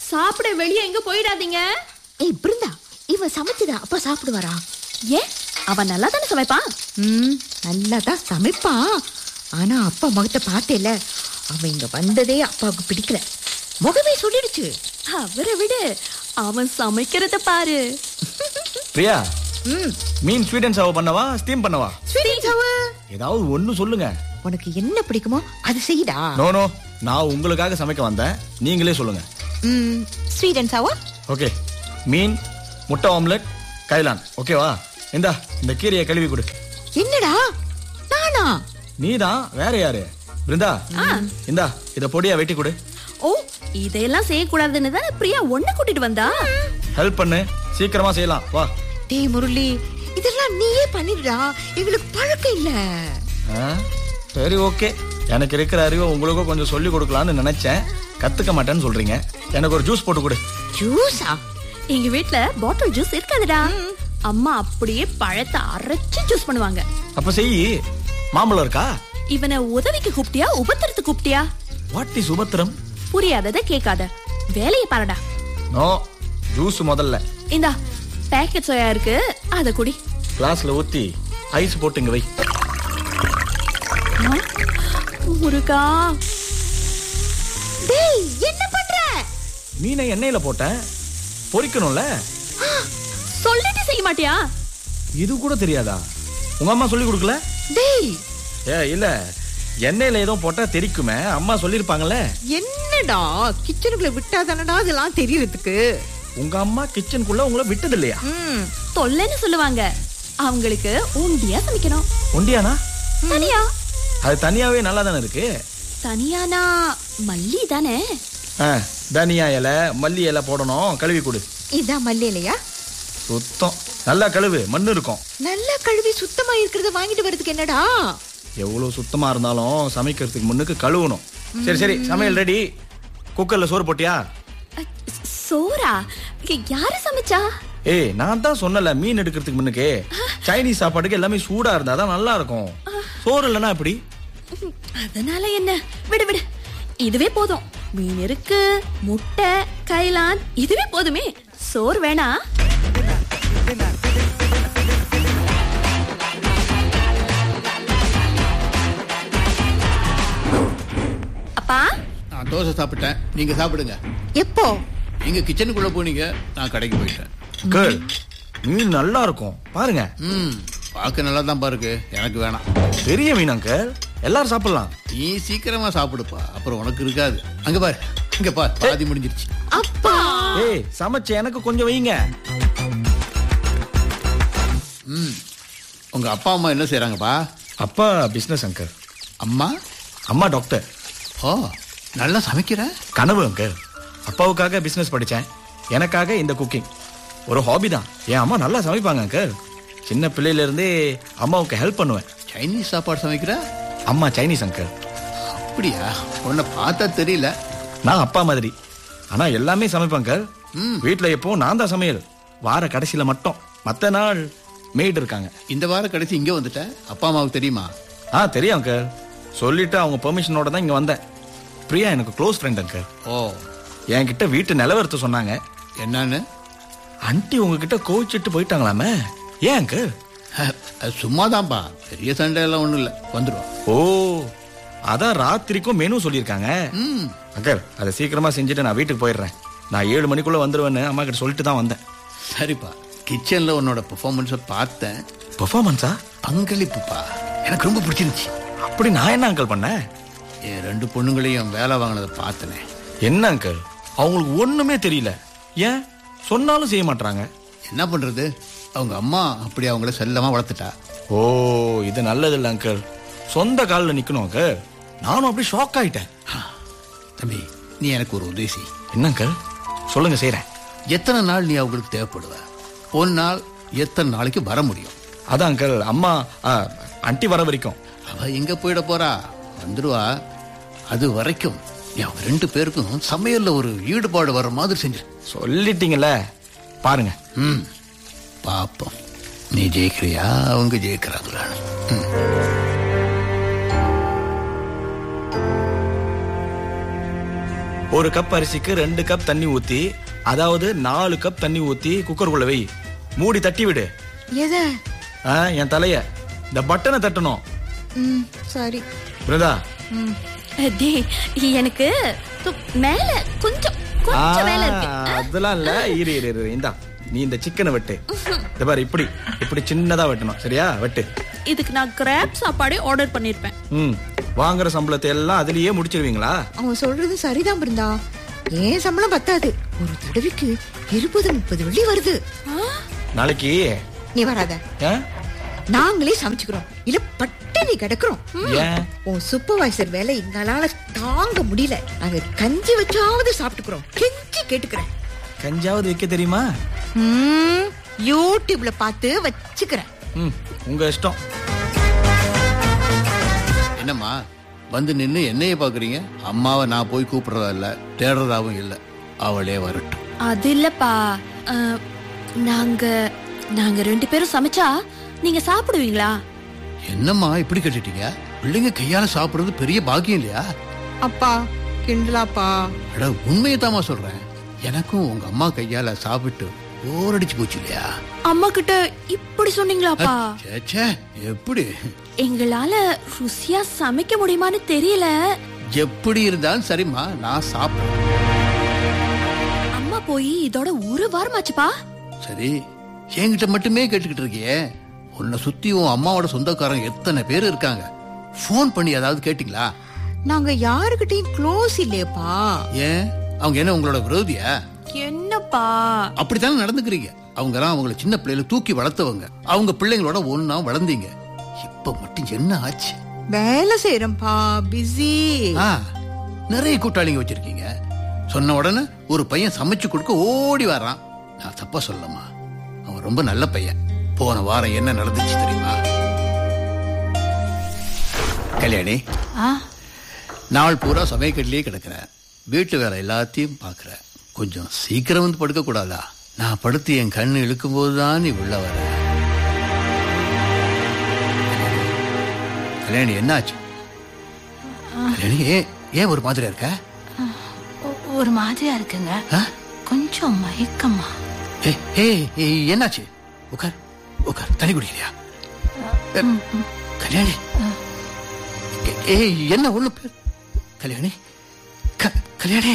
சாப்பிட வெளியே எங்க போயிடாதீங்க ஏய் பிருந்தா இவன் சமைச்சதா அப்பா சாப்பிடுவாரா ஏன் அவன் நல்லா தானே சமைப்பான் ம் நல்லா தான் சமைப்பான் ஆனா அப்பா முகத்தை பார்த்தேல அவன் இங்க வந்ததே அப்பாவுக்கு பிடிக்கல முகமே சொல்லிடுச்சு அவரை விடு அவன் சமைக்கிறத பாரு பிரியா ம் மீன் ஸ்வீட் அண்ட் சர்வ் பண்ணவா ஸ்டீம் பண்ணவா ஸ்வீட் சவு ஏதாவது ஒண்ணு சொல்லுங்க உனக்கு என்ன பிடிக்குமோ அது செய்டா நோ நோ நான் உங்களுக்காக சமைக்க வந்தேன் நீங்களே சொல்லுங்க ம் ஸ்வீட் அண்ட் சவா ஓகே மீன் முட்டை ஆம்லெட் கைலான் ஓகேவா இந்தா இந்த கீரையை கழுவி கொடு என்னடா நானா நீதான் வேற யாரு பிருந்தா இந்தா இத பொடியா வெட்டி கொடு ஓ இதையெல்லாம் செய்யக்கூடாதுன்னு தானே பிரியா ஒண்ணு கூட்டிட்டு வந்தா ஹெல்ப் பண்ணு சீக்கிரமா செய்யலாம் வா டேய் முரளி இதெல்லாம் நீயே பண்ணிடுடா எங்களுக்கு பழக்கம் இல்ல ஆ, சரி ஓகே எனக்கு இருக்கிற அறிவை உங்களுக்கும் கொஞ்சம் சொல்லி கொடுக்கலாம்னு நினைச்சேன் கத்துக்க மாட்டேன்னு சொல்றீங்க எனக்கு ஒரு ஜூஸ் போட்டு கொடு ஜூஸா எங்க வீட்ல பாட்டில் ஜூஸ் இருக்காதுடா அம்மா அப்படியே பழத்தை அரைச்சு ஜூஸ் பண்ணுவாங்க அப்ப செய் மாம்பழம் இருக்கா இவனை உதவிக்கு கூப்பிட்டியா உபத்திரத்து கூப்பிட்டியா வாட் இஸ் உபத்திரம் புரியாதத கேட்காத வேலையை பாருடா நோ ஜூஸ் முதல்ல இந்தா பேக்கெட் சோயா இருக்கு அத குடி கிளாஸ்ல ஊத்தி ஐஸ் போட்டு இங்க வை ஆ, முருகா டேய் என்ன பண்ற மீனை எண்ணெயில போட்டேன் பொரிக்கணும்ல சொல்லிட்டு செய்ய மாட்டியா இது கூட தெரியாதா உங்க அம்மா சொல்லி கொடுக்கல டேய் ஏ இல்ல எண்ணெயில ஏதோ போட்டா தெரிக்குமே அம்மா சொல்லிருப்பாங்கல்ல என்னடா கிச்சனுக்குள்ள விட்டா தானடா அதெல்லாம் தெரியறதுக்கு உங்க அம்மா கிச்சனுக்குள்ள உங்களை விட்டது இல்லையா ம் தொல்லைன்னு சொல்லுவாங்க அவங்களுக்கு உண்டியா சமைக்கணும் ஒண்டியானா தனியா அது தனியாவே நல்லா தானே இருக்கு தனியானா மல்லி தானே ஆ, தனியா இலை மல்லி இலை போடணும் கழுவி கொடு இதான் மல்லியிலையா சுத்தம் நல்லா கழுவு மண்ணு இருக்கும் நல்லா கழுவி சுத்தமா இருக்கிறத வாங்கிட்டு வரதுக்கு என்னடா எவ்வளவு சுத்தமா இருந்தாலும் சமைக்கிறதுக்கு முன்னுக்கு கழுவணும் சரி சரி சமையல் ரெடி குக்கர்ல சோறு போட்டியா அ, சோறா இங்க யாரு சமைச்சா ஏய் நான் தான் சொன்னல மீன் எடுக்கிறதுக்கு முன்னுக்கு சைனீஸ் சாப்பாட்டுக்கு எல்லாமே சூடா இருந்தா தான் நல்லா இருக்கும் சோறு இல்லைன்னா எப்படி அதனால என்ன விடு விடு இதுவே போதும் மீன் இருக்கு முட்டை கைலான் இதுவே போதுமே சோறு வேணா அப்பா நான் தோசை சாப்பிட்டேன் நீங்க சாப்பிடுங்க எப்போ நீங்க கிச்சனுக்குள்ள போனீங்க நான் கடைக்கு போயிட்டேன் கேள் மீன் நல்லா இருக்கும் பாருங்க ம் பார்க்க நல்லா தான் பாருக்கு எனக்கு வேணாம் பெரிய மீன் அங்கிள் எல்லாரும் சாப்பிடலாம் நீ சீக்கிரமா சாப்பிடுப்பா அப்புறம் உனக்கு இருக்காது அங்க பாரு இங்க பார் பாதி முடிஞ்சிருச்சு அப்பா ஏய் சமைச்ச எனக்கு கொஞ்சம் வைங்க ம் உங்க அப்பா அம்மா என்ன செய்றாங்கப்பா அப்பா பிசினஸ் அங்கிள் அம்மா அம்மா டாக்டர் ஓ நல்லா சமைக்கிற கனவு அங்கிள் அப்பாவுக்காக பிசினஸ் படிச்சேன் எனக்காக இந்த குக்கிங் ஒரு ஹாபி தான் என் அம்மா நல்லா சமைப்பாங்க அங்கிள் சின்ன பிள்ளையில இருந்தே அம்மாவுக்கு ஹெல்ப் பண்ணுவேன் சைனீஸ் சாப்பாடு சமைக்கிற அம்மா சைனீஸ் அங்கிள் அப்படியா உன்னை பார்த்தா தெரியல நான் அப்பா மாதிரி ஆனா எல்லாமே சமைப்பேன் அங்கிள் ம். வீட்ல எப்போ நான் தான் சமையல் வார கடைசியில மட்டும் மத்த நாள் மெய்டு இருக்காங்க இந்த வாரம் கடைசி இங்க வந்துட்ட அப்பா அம்மாவுக்கு தெரியுமா ஆ தெரியும் அங்கிள் சொல்லிட்டு அவங்க பெர்மிஷனோட தான் இங்க வந்தேன் பிரியா எனக்கு க்ளோஸ் ஃப்ரெண்ட் அங்கிள் ஓ என்கிட்ட வீட்டு நிலவரத்தை சொன்னாங்க என்னன்னு ஆண்டி உங்ககிட்ட கோவிச்சிட்டு போயிட்டாங்களாமே ஏன் அங்கிள் அது சும்மாதான்ப்பா பெரிய சண்டை எல்லாம் ஒண்ணும் இல்ல வந்துடும் ஓ அதான் ராத்திரிக்கும் மெனு சொல்லியிருக்காங்க ம் அங்கிள் அதை சீக்கிரமா செஞ்சுட்டு நான் வீட்டுக்கு போயிடுறேன் நான் ஏழு மணிக்குள்ள வந்துருவேன்னு அம்மா கிட்ட சொல்லிட்டு தான் வந்தேன் சரிப்பா கிச்சன்ல உன்னோட பெர்ஃபார்மன்ஸை பார்த்தேன் பெர்ஃபார்மன்ஸா பங்களிப்புப்பா எனக்கு ரொம்ப பிடிச்சிருந்துச்சு அப்படி நான் என்ன அங்கிள் பண்ணேன் என் ரெண்டு பொண்ணுங்களையும் வேலை வாங்கினதை பார்த்தனே என்ன அங்கிள் அவங்களுக்கு ஒண்ணுமே தெரியல ஏன் சொன்னாலும் செய்ய மாட்டாங்க என்ன பண்றது அவங்க அம்மா அப்படி அவங்கள செல்லமா வளர்த்துட்டா ஓ இது நல்லது இல்ல அங்கிள் சொந்த காலில் நிக்கணும் அங்கிள் நானும் அப்படி ஷாக் ஆயிட்டேன் தம்பி நீ எனக்கு ஒரு உதவி செய் என்ன அங்கிள் சொல்லுங்க செய்றேன் எத்தனை நாள் நீ அவங்களுக்கு தேவைப்படுவ ஒரு நாள் எத்தனை நாளைக்கு வர முடியும் அதான் அங்கிள் அம்மா ஆ, ஆண்டி வர வரைக்கும் அவ எங்க போயிட போறா வந்துடுவா அது வரைக்கும் நீ அவங்க ரெண்டு பேருக்கும் சமையல்ல ஒரு ஈடுபாடு வர மாதிரி செஞ்சு சொல்லிட்டீங்கல்ல பாருங்க ம் பாப்போம் நீ ஜெயிக்கிறியா அவங்க ஜெயிக்கிறாங்களான்னு ம். ஒரு கப் அரிசிக்கு ரெண்டு கப் தண்ணி ஊத்தி அதாவது நாலு கப் தண்ணி ஊத்தி குக்கருக்குள்ள வை மூடி தட்டி விடு எத ஆ, என் தலைய இந்த பட்டனை தட்டணும் ம் சரி பிரதா ம் டேய் எனக்கு து- மேல கொஞ்சம் கொஞ்சம் வேலை இருக்கு அதெல்லாம் இல்ல இரு இரு இரு இந்தா நீ இந்த சிக்கனை வெட்டு இந்த பாரு இப்படி இப்படி சின்னதா வெட்டணும் சரியா வெட்டு இதுக்கு நான் கிராப் சாப்பாடே ஆர்டர் பண்ணிருப்பேன் ம் வாங்குற சம்பளத்தை எல்லாம் அதுலயே முடிச்சிருவீங்களா அவன் சொல்றது சரிதான் பிருந்தா ஏன் சம்பளம் பத்தாது ஒரு தடவைக்கு இருபது முப்பது வெள்ளி வருது நாளைக்கு நீ வராத ஆ? நாங்களே சமைச்சுக்கிறோம் இல்ல பட்டினி கிடக்குறோம் ஏன் உன் சூப்பர்வைசர் வேலை எங்களால தாங்க முடியல நாங்க கஞ்சி வச்சாவது சாப்பிட்டுக்கிறோம் கெஞ்சி கேட்டுக்கிறேன் கஞ்சாவது வைக்க தெரியுமா ம், யூடியூப்ல பார்த்து வச்சுக்கிறேன் ம் உங்க இஷ்டம் என்னம்மா வந்து நின்னு என்னைய பாக்குறீங்க அம்மாவை நான் போய் கூப்பிடுறதா இல்ல தேடுறதாவும் இல்ல அவளே வரட்டும் அது இல்லப்பா அஹ், நாங்க நாங்க ரெண்டு பேரும் சமைச்சா நீங்க சாப்பிடுவீங்களா என்னம்மா இப்படி கேட்டுட்டீங்க பிள்ளைங்க கையால சாப்பிடுறது பெரிய பாக்கியம் இல்லையா அப்பா கிண்டலாப்பா அட உண்மையை சொல்றேன் எனக்கும் உங்க அம்மா கையால சாப்பிட்டு போர் அடிச்சு போச்சு இல்லையா அம்மா கிட்ட இப்படி சொன்னீங்களாப்பா ச்சே, ச்சே எப்படி எங்களால ருசியா சமைக்க முடியுமான்னு தெரியல எப்படி இருந்தாலும் சரிம்மா நான் சாப்பிடுறேன் அம்மா போய் இதோட ஒரு வாரமாச்சுப்பா சரி என்கிட்ட மட்டுமே கேட்டுக்கிட்டு இருக்கியே உன்னை சுத்தி உன் அம்மாவோட சொந்தக்காரங்க எத்தனை பேர் இருக்காங்க ஃபோன் பண்ணி ஏதாவது கேட்டீங்களா நாங்க யாருக்கிட்டையும் க்ளோஸ் இல்லையப்பா ஏன் அவங்க என்ன உங்களோட விரோதியா என்னப்பா அப்படித்தானே நடந்துக்கிறீங்க அவங்க எல்லாம் அவங்கள சின்ன பிள்ளையில தூக்கி வளர்த்தவங்க அவங்க பிள்ளைங்களோட ஒன்னா வளர்ந்தீங்க இப்ப மட்டும் என்ன ஆச்சு வேலை செய்யறேன்ப்பா பிஸி ஆ, நிறைய கூட்டாளிங்க வச்சிருக்கீங்க சொன்ன உடனே ஒரு பையன் சமைச்சு கொடுக்க ஓடி வரான் நான் தப்பா சொல்லமா அவன் ரொம்ப நல்ல பையன் போன வாரம் என்ன நடந்துச்சு தெரியுமா கல்யாணி நாள் பூரா சமையக்கட்டிலேயே கிடக்குறேன் வீட்டு வேலை எல்லாத்தையும் பார்க்கறேன் கொஞ்சம் சீக்கிரம் வந்து படுக்க கூடாதா நான் படுத்து என் கண்ணு இழுக்கும் போதுதான் நீ உள்ள வர கல்யாணி என்னாச்சு கல்யாணி ஏன் ஏன் ஒரு மாதிரியா இருக்க ஒ- ஒரு மாதிரியா இருக்குங்க ஆ? கொஞ்சம் மயக்கமா ஏய், ஏய், ஏய், என்னாச்சு உட்கார் உட்கார் தண்ணி குடிக்கிறியா எ, கல்யாணி ஏ- ஏய் என்ன ஒண்ணு பேர் கல்யாணி க- கல்யாணி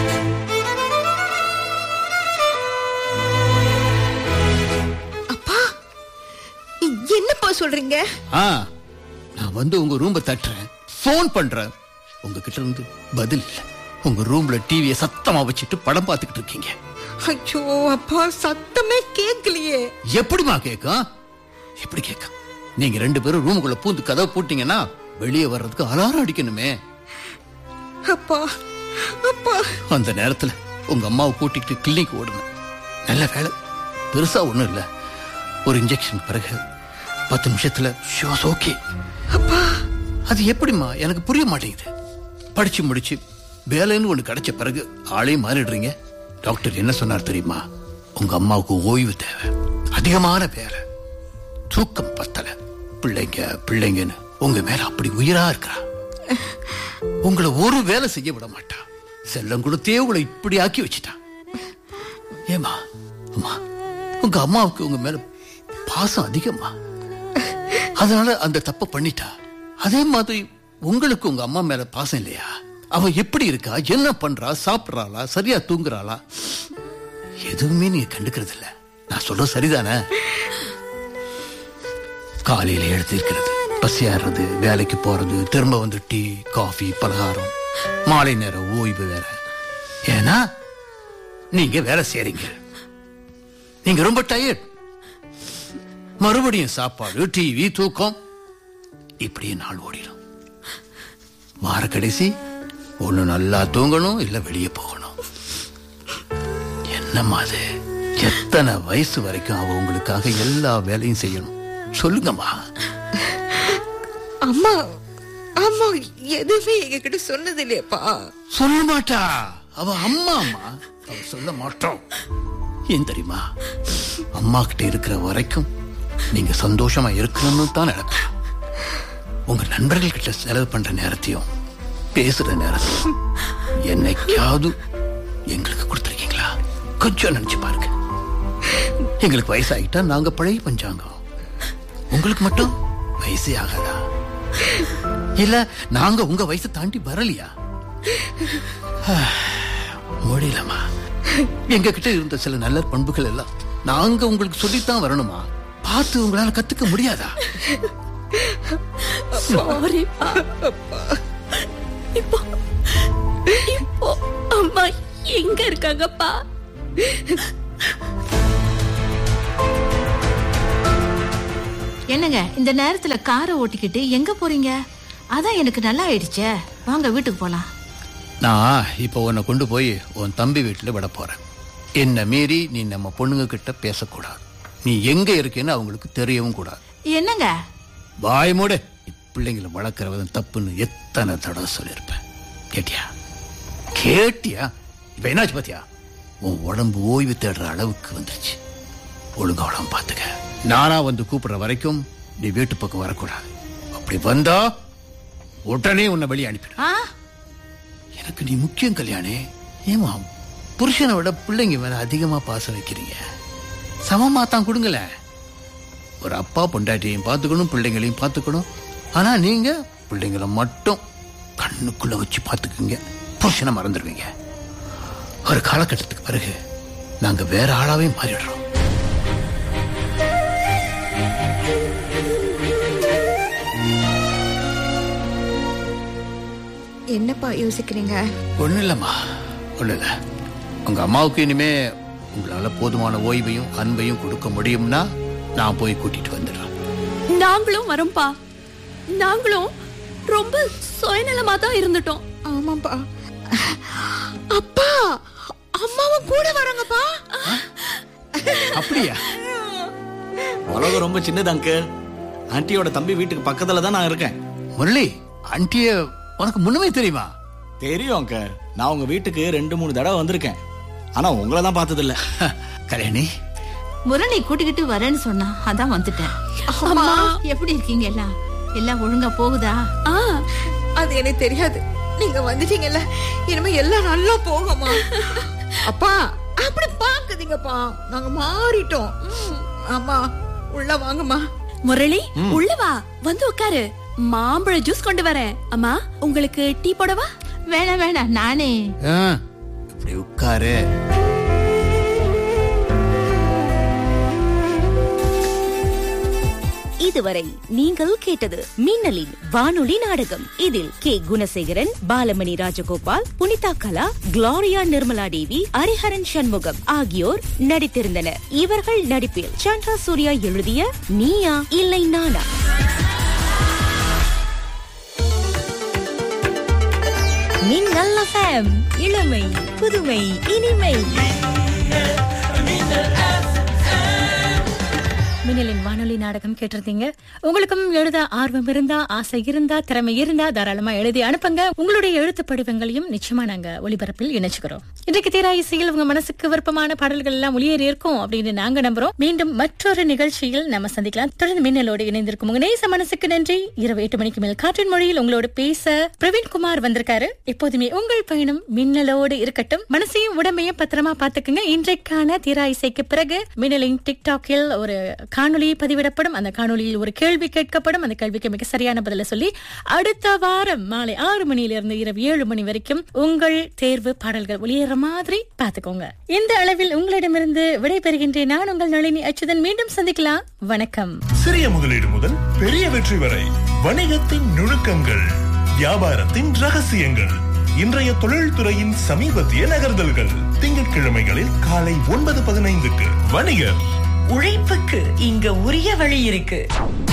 அப்பா என்னப்பா சொல்றீங்க ஆ நான் வந்து உங்க ரூம்ப தட்டுறேன் ஃபோன் பண்றேன் உங்ககிட்ட இருந்து பதில் இல்ல உங்க ரூம்ல டிவியை சத்தமா வச்சுட்டு படம் பார்த்துக்கிட்டு இருக்கீங்க ஐயோ அப்பா சத்தமே கேட்கலையே எப்படிமா கேட்கும் எப்படி கேட்கும் நீங்க ரெண்டு பேரும் ரூமுக்குள்ள பூந்து கதவை பூட்டிங்கன்னா வெளியே வர்றதுக்கு அலாரம் அடிக்கணுமே அப்பா அப்பா அந்த நேரத்துல உங்க அம்மாவை கூட்டிக்கிட்டு கிளினிக் ஓடுங்க நல்ல வேலை பெருசா ஒண்ணும் இல்ல ஒரு இன்ஜெக்ஷன் பிறகு பத்து நிமிஷத்துல ஷோஸ் ஓகே அது எப்படிம்மா எனக்கு புரிய மாட்டேங்குது படிச்சு முடிச்சு வேலைன்னு ஒண்ணு கிடைச்ச பிறகு ஆளே மாறிடுறீங்க டாக்டர் என்ன சொன்னார் தெரியுமா உங்க அம்மாவுக்கு ஓய்வு தேவை அதிகமான வேலை தூக்கம் பத்தல பிள்ளைங்க பிள்ளைங்கன்னு உங்க மேல அப்படி உயிரா இருக்கிறா உங்களை ஒரு வேலை செய்ய விட மாட்டா செல்லம் கொடுத்தே உங்களை இப்படி ஆக்கி வச்சிட்டா ஏமா அம்மா உங்க அம்மாவுக்கு உங்க மேல பாசம் அதிகமா அதனால அந்த தப்ப பண்ணிட்டா அதே மாதிரி உங்களுக்கு உங்க அம்மா மேல பாசம் இல்லையா அவ எப்படி இருக்கா என்ன பண்றா சாப்பிடுறாளா சரியா தூங்குறாளா எதுவுமே நீங்க கண்டுக்கிறது இல்ல நான் சொல்றது சரிதானே காலையில எழுந்திருக்கிறது பசியாடுறது வேலைக்கு போறது திரும்ப வந்து டீ காஃபி பலகாரம் மாலை நேரம் ஓய்வு வேற ஏன்னா நீங்க வேலை செய்றீங்க நீங்க ரொம்ப டயர்ட் மறுபடியும் சாப்பாடு டிவி தூக்கம் இப்படியே நாள் ஓடிடும் வார கடைசி ஒண்ணு நல்லா தூங்கணும் இல்ல வெளியே போகணும் என்னம்மா அது எத்தனை வயசு வரைக்கும் அவ உங்களுக்காக எல்லா வேலையும் செய்யணும் சொல்லுங்கம்மா அம்மா அம்மா எதுவுமே எங்ககிட்ட சொன்னது இல்லையப்பா சொல்ல மாட்டா அவ அம்மா அம்மா அவ சொல்ல மாட்டோம் ஏன் தெரியுமா அம்மா கிட்ட இருக்கிற வரைக்கும் நீங்க சந்தோஷமா இருக்கணும்னு தான் நினைப்பேன் உங்க நண்பர்கள் கிட்ட செலவு பண்ற நேரத்தையும் பேசுற நேரத்தையும் என்னைக்காவது எங்களுக்கு கொடுத்துருக்கீங்களா கொஞ்சம் நினைச்சு பாருங்க எங்களுக்கு வயசாகிட்டா நாங்க பழைய பஞ்சாங்கம் உங்களுக்கு மட்டும் வயசே ஆகாதா இல்ல நாங்க உங்க வயசை தாண்டி வரலையா முடியலமா எங்க கிட்ட இருந்த சில நல்ல பண்புகள் எல்லாம் நாங்க உங்களுக்கு சொல்லித்தான் வரணுமா பார்த்து உங்களால கத்துக்க முடியாதா சாரிப்பா இப்போ இப்போ அம்மா எங்க இருக்காங்கப்பா என்னங்க இந்த நேரத்துல காரை ஓட்டிக்கிட்டு எங்க போறீங்க அதான் எனக்கு நல்லா ஆயிடுச்சே வாங்க வீட்டுக்கு போலாம் நான் இப்போ உன்னை கொண்டு போய் உன் தம்பி வீட்டுல விட போறேன் என்ன மீறி நீ நம்ம பொண்ணுங்க கிட்ட பேசக்கூடாது நீ எங்க இருக்கேன்னு அவங்களுக்கு தெரியவும் கூடாது என்னங்க வாய் மூடு நீ பிள்ளைங்களை வளர்க்கறவன் தப்புன்னு எத்தனை தடவை சொல்லியிருப்பேன் கேட்டியா கேட்டியா இப்ப என்னாச்சு பாத்தியா உன் உடம்பு ஓய்வு தேடுற அளவுக்கு வந்துருச்சு ஒழுங்கா உடம்பு பாத்துக்க நானா வந்து கூப்பிடுற வரைக்கும் நீ வீட்டு பக்கம் வரக்கூடாது அப்படி வந்தா உடனே உன்னை வெளியே அனுப்பிடு ஆ எனக்கு நீ முக்கியம் கல்யாணி ஏமா புருஷனை விட பிள்ளைங்க மேல அதிகமா பாசம் வைக்கிறீங்க சமமா தான் கொடுங்களேன் ஒரு அப்பா பொண்டாட்டியையும் பார்த்துக்கணும் பிள்ளைங்களையும் பார்த்துக்கணும் ஆனா நீங்க பிள்ளைங்களை மட்டும் கண்ணுக்குள்ள வச்சு பார்த்துக்குங்க புருஷனை மறந்துடுவீங்க ஒரு காலகட்டத்துக்கு பிறகு நாங்க வேற ஆளாவே மாறிடுறோம் என்னப்பா யோசிக்கிறீங்க ஒண்ணும் இல்லம்மா ஒண்ணும் இல்ல உங்க அம்மாவுக்கு இனிமே உங்களால போதுமான ஓய்வையும் அன்பையும் கொடுக்க முடியும்னா நான் போய் கூட்டிட்டு வந்துடுறேன் நாங்களும் வரோம்ப்பா நாங்களும் ரொம்ப சுயநலமா தான் இருந்துட்டோம் ஆமாப்பா அப்பா அம்மாவும் கூட வராங்கப்பா அப்படியா உலகம் ரொம்ப சின்னது அங்கிள் ஆண்டியோட தம்பி வீட்டுக்கு பக்கத்துல தான் நான் இருக்கேன் முரளி ஆண்டிய உனக்கு முன்னமே தெரியுமா தெரியும் அங்கிள் நான் உங்க வீட்டுக்கு ரெண்டு மூணு தடவை வந்திருக்கேன் ஆனா உங்களை தான் பார்த்தது இல்ல கல்யாணி முரளி கூட்டிக்கிட்டு வரேன்னு சொன்னா அதான் வந்துட்டேன் அம்மா. எப்படி இருக்கீங்க எல்லாம் எல்லாம் ஒழுங்கா போகுதா ஆ அது எனக்கு தெரியாது நீங்க வந்துட்டீங்கல்ல இனிமே எல்லாம் நல்லா போகுமா அப்பா அப்படி பாக்குதீங்கப்பா நாங்க மாறிட்டோம் ம், ஆமா உள்ள வாங்கம்மா முரளி உள்ள வா வந்து உட்காரு மாம்பழ ஜூஸ் கொண்டு வரேன் அம்மா உங்களுக்கு டீ போடவா வேணாம் வேணாம் நானே ஆ, இப்படி உட்காரு இதுவரை நீங்கள் கேட்டது மின்னலின் வானொலி நாடகம் இதில் கே குணசேகரன் பாலமணி ராஜகோபால் புனிதா கலா குளோரியா நிர்மலா தேவி ஹரிஹரன் சண்முகம் ஆகியோர் நடித்திருந்தனர் இவர்கள் நடிப்பில் சந்திரா சூர்யா எழுதிய நீயா இல்லை நானா மின்னல் FM இளமை புதுமை இனிமை மின்னலின் வானொலி நாடகம் கேட்டிருந்தீங்க உங்களுக்கும் எழுத ஆர்வம் இருந்தா ஆசை இருந்தா திறமை இருந்தா தாராளமா எழுதி அனுப்புங்க உங்களுடைய எழுத்து படிவங்களையும் நிச்சயமா நாங்க ஒளிபரப்பில் இணைச்சுக்கிறோம் இன்றைக்கு தீரா இசையில் உங்க மனசுக்கு விருப்பமான பாடல்கள் எல்லாம் ஒளியேறி இருக்கும் அப்படின்னு நாங்க நம்புறோம் மீண்டும் மற்றொரு நிகழ்ச்சியில் நம்ம சந்திக்கலாம் தொடர்ந்து மின்னலோடு இணைந்திருக்கும் உங்க நேச மனசுக்கு நன்றி இரவு எட்டு மணிக்கு மேல் காற்றின் மொழியில் உங்களோட பேச பிரவீன்குமார் வந்திருக்காரு எப்போதுமே உங்கள் பயணம் மின்னலோடு இருக்கட்டும் மனசையும் உடம்பையும் பத்திரமா பாத்துக்குங்க இன்றைக்கான தீரா இசைக்கு பிறகு மின்னலின் டிக்டாக்கில் ஒரு காணொளி பதிவிடப்படும் அந்த காணொளியில் ஒரு கேள்வி கேட்கப்படும் அந்த கேள்விக்கு மிக சரியான பதில சொல்லி அடுத்த வாரம் மாலை ஆறு மணியிலிருந்து இரவு ஏழு மணி வரைக்கும் உங்கள் தேர்வு பாடல்கள் ஒளியேற மாதிரி பாத்துக்கோங்க இந்த அளவில் உங்களிடமிருந்து விடைபெறுகின்றேன் நான் உங்கள் நளினி அச்சுதன் மீண்டும் சந்திக்கலாம் வணக்கம் சிறிய முதலீடு முதல் பெரிய வெற்றி வரை வணிகத்தின் நுணுக்கங்கள் வியாபாரத்தின் ரகசியங்கள் இன்றைய தொழில்துறையின் சமீபத்திய நகர்தல்கள் திங்கட்கிழமைகளில் காலை ஒன்பது பதினைந்துக்கு வணிகர் உழைப்புக்கு இங்க உரிய வழி இருக்கு